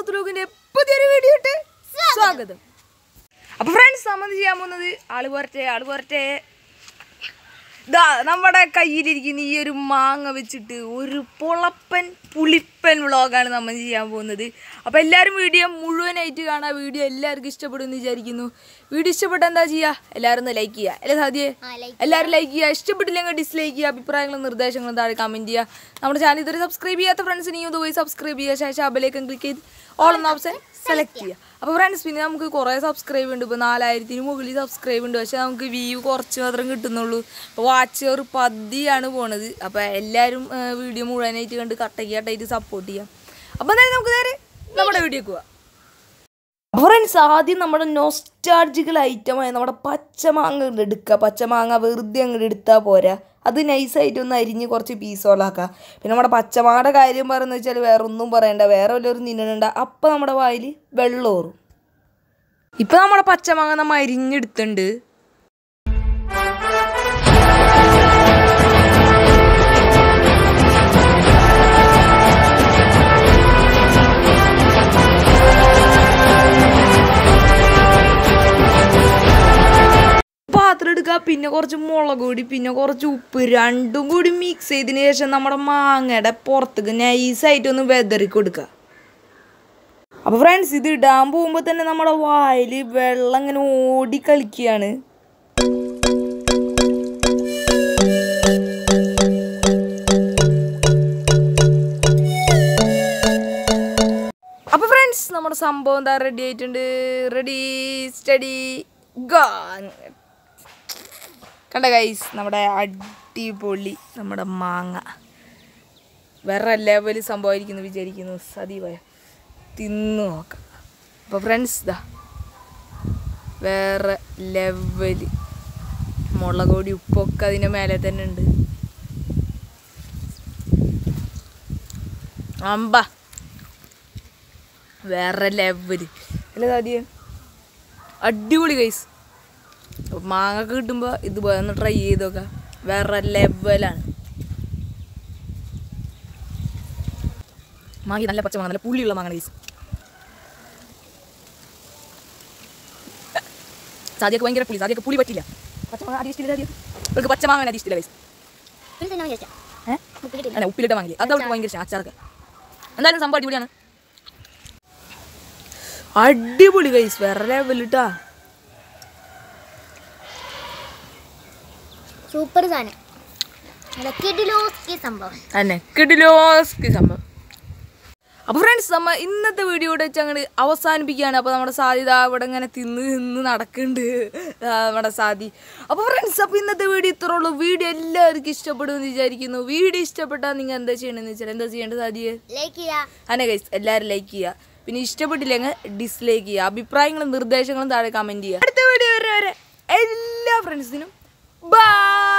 south പുതിയൊരു video ഇട്ട് സ്വാഗതം അപ്പൊ ഫ്രണ്ട്സ് നമ്മൾ ചെയ്യാൻ പോകുന്നത് ആള് പോരട്ടെ ആള് പോരട്ടെ ദാ നമ്മുടെ കയ്യിലിരിക്കുന്ന ഈ ഒരു മാങ്ങ വെച്ചിട്ട് ഒരു പൊളപ്പൻ പുളിപ്പൻ വ്ളോഗാണ് നമ്മൾ ചെയ്യാൻ പോകുന്നത് അപ്പോൾ എല്ലാവരും വീഡിയോ മുഴുവനായിട്ട് കാണാം വീഡിയോ എല്ലാവർക്കും ഇഷ്ടപ്പെടുമെന്ന് വിചാരിക്കുന്നു വീഡിയോ ഇഷ്ടപ്പെട്ട എന്താ ചെയ്യുക എല്ലാവരും ഒന്ന് ലൈക്ക് ചെയ്യുക അല്ലേ സാധ്യേ എല്ലാവരും ലൈക്ക് ചെയ്യുക ഇഷ്ടപ്പെട്ടില്ലെങ്കിൽ ഡിസ്ലൈക്ക് ചെയ്യുക അഭിപ്രായങ്ങളും നിർദ്ദേശങ്ങളും താഴെ കമൻറ്റ് ചെയ്യുക നമ്മുടെ ചാനൽ ഇതുവരെ സബ്സ്ക്രൈബ് ചെയ്യാത്ത ഫ്രണ്ട്സിന് ഈ പോയി സബ്സ്ക്രൈബ് ചെയ്യുക ശേഷം അബലേക്കും ക്ലിക്ക് ചെയ്ത് ഓൾ എന്ന ഓപ്ഷൻ സെലക്ട് ചെയ്യുക അപ്പോൾ ഫ്രണ്ട്സ് പിന്നെ നമുക്ക് കുറേ സബ്സ്ക്രൈബ് ഉണ്ട് ഇപ്പോൾ നാലായിരത്തിന് മുകളിൽ സബ്സ്ക്രൈബ് ഉണ്ട് പക്ഷേ നമുക്ക് വ്യൂ കുറച്ച് മാത്രം കിട്ടുന്നുള്ളൂ അപ്പോൾ വാച്ച് ഒരു പതിയാണ് പോണത് അപ്പോൾ എല്ലാവരും വീഡിയോ മുഴുവനായിട്ട് കണ്ട് കട്ടയ്ക്ക് കട്ടായിട്ട് സപ്പോർട്ട് ചെയ്യാം അപ്പോൾ എന്തായാലും നമുക്ക് നേരെ നമ്മുടെ വീഡിയോക്ക് പോവാം ഫ്രണ്ട്സ് ആദ്യം നമ്മുടെ നൊസ്റ്റാർജിക്കൽ ഐറ്റമായ നമ്മുടെ പച്ചമാങ്ങ ഇങ്ങട് എടുക്കുക പച്ചമാങ്ങ വെറുതെ അങ്ങോട്ട് എടുത്താൽ പോരാ അത് നൈസായിട്ട് ഒന്ന് അരിഞ്ഞ് കുറച്ച് പീസോളാക്കുക പിന്നെ നമ്മുടെ പച്ചമാങ്ങയുടെ കാര്യം പറയുന്നത് വെച്ചാൽ വേറെ ഒന്നും പറയണ്ട വേറെ വല്ലവരും തിന്നണ്ട അപ്പം നമ്മുടെ വായിൽ വെള്ളമോറും ഇപ്പം നമ്മുടെ പച്ചമാങ്ങ നമ്മൾ അരിഞ്ഞെടുത്തുണ്ട് പാത്രം എടുക്കുക പിന്നെ കുറച്ച് മുളക് പൊടി പിന്നെ കുറച്ച് ഉപ്പ് രണ്ടും കൂടി മിക്സ് ചെയ്തതിന് ശേഷം നമ്മുടെ മാങ്ങയുടെ പുറത്തേക്ക് നൈസായിട്ട് ഒന്ന് വെതറി കൊടുക്കുക അപ്പോൾ ഫ്രണ്ട്സ് ഇത് ഇടാൻ പോകുമ്പോൾ തന്നെ നമ്മുടെ വായിൽ വെള്ളം ഇങ്ങനെ ഓടി കളിക്കുകയാണ് അപ്പോൾ ഫ്രണ്ട്സ് നമ്മുടെ സംഭവം എന്താ റെഡി ആയിട്ടുണ്ട് റെഡി സ്റ്റഡി ഗോ കണ്ട ഗൈസ് നമ്മുടെ അടിപൊളി നമ്മുടെ മാങ്ങ വേറെ ലെവൽ സംഭവമായിരിക്കുന്നു വിചാരിക്കുന്നു സതീവായ തിന്നു നോക്കാം അപ്പോൾ ഫ്രണ്ട്സ് ഇതാ വേറെ ലെവല് മുളക് പൊടി ഉപ്പൊക്കെ അതിൻ്റെ മേലെ തന്നെ ഉണ്ട് അമ്പ വേറെ ലെവല് അല്ലേ സാധ്യ അടിപൊളി കൈസ് മാങ്ങ ഒക്കെ കിട്ടുമ്പോൾ ഇത് ഒന്ന് ട്രൈ ചെയ്ത് നോക്കാം വേറെ ലെവലാണ് മാങ്ങി നല്ല പച്ച മാങ്ങ നല്ല പുള്ളിയുള്ള മാങ്ങ കൈസ് സാധ്യക്ക് ഭയങ്കര പുളി സാധ്യക്ക് പുളി പറ്റില്ല പച്ച മാങ്ങ അതി ഇഷ്ടമില്ല സാധ്യ അവൾക്ക് പച്ച മാങ്ങ അതി ഇഷ്ടമില്ല കൈസ് ഏഹ് അല്ല ഉപ്പിലിട്ട് വാങ്ങില്ല അത് അവൾക്ക് ഭയങ്കര ഇഷ്ടം അച്ചാറൊക്കെ എന്തായാലും സംഭവം അടിപൊളിയാണ് അടിപൊളി കൈസ് വേറെ ലെവലിട്ടാ സൂപ്പർ സാധനം നല്ല കിടിലോസ്കി സംഭവം തന്നെ കിടിലോസ്കി സംഭവം അപ്പോൾ ഫ്രണ്ട്സ് നമ്മ ഇന്നത്തെ വീഡിയോ ഇവിടെ വെച്ച് അങ്ങോട്ട് അവസാനിപ്പിക്കുകയാണ് അപ്പോൾ നമ്മുടെ സാധ്യത അവിടെ ഇങ്ങനെ തിന്ന് തിന്ന് നടക്കുന്നുണ്ട് ആ, നമ്മുടെ സാധി അപ്പോൾ ഫ്രണ്ട്സ് അപ്പോൾ ഇന്നത്തെ വീഡിയോ ഇത്രേ ഉള്ളൂ വീഡിയോ എല്ലാവർക്കും ഇഷ്ടപ്പെടുമെന്ന് വിചാരിക്കുന്നു വീഡിയോ ഇഷ്ടപ്പെട്ടാൽ നിങ്ങൾ എന്താ ചെയ്യണമെന്ന് വെച്ചാൽ എന്താ ചെയ്യേണ്ടത് സാധിയെ ലൈക്ക് ചെയ്യാ അങ്ങനെ ഗൈസ് എല്ലാവരും ലൈക്ക് ചെയ്യുക പിന്നെ ഇഷ്ടപ്പെട്ടില്ലെങ്കിൽ ഡിസ്ലൈക്ക് ചെയ്യുക അഭിപ്രായങ്ങളും നിർദ്ദേശങ്ങളും താഴെ കമൻറ്റ് ചെയ്യുക അടുത്ത വീഡിയോ വരെ വരെ എല്ലാ ഫ്രണ്ട്സിനും ബൈ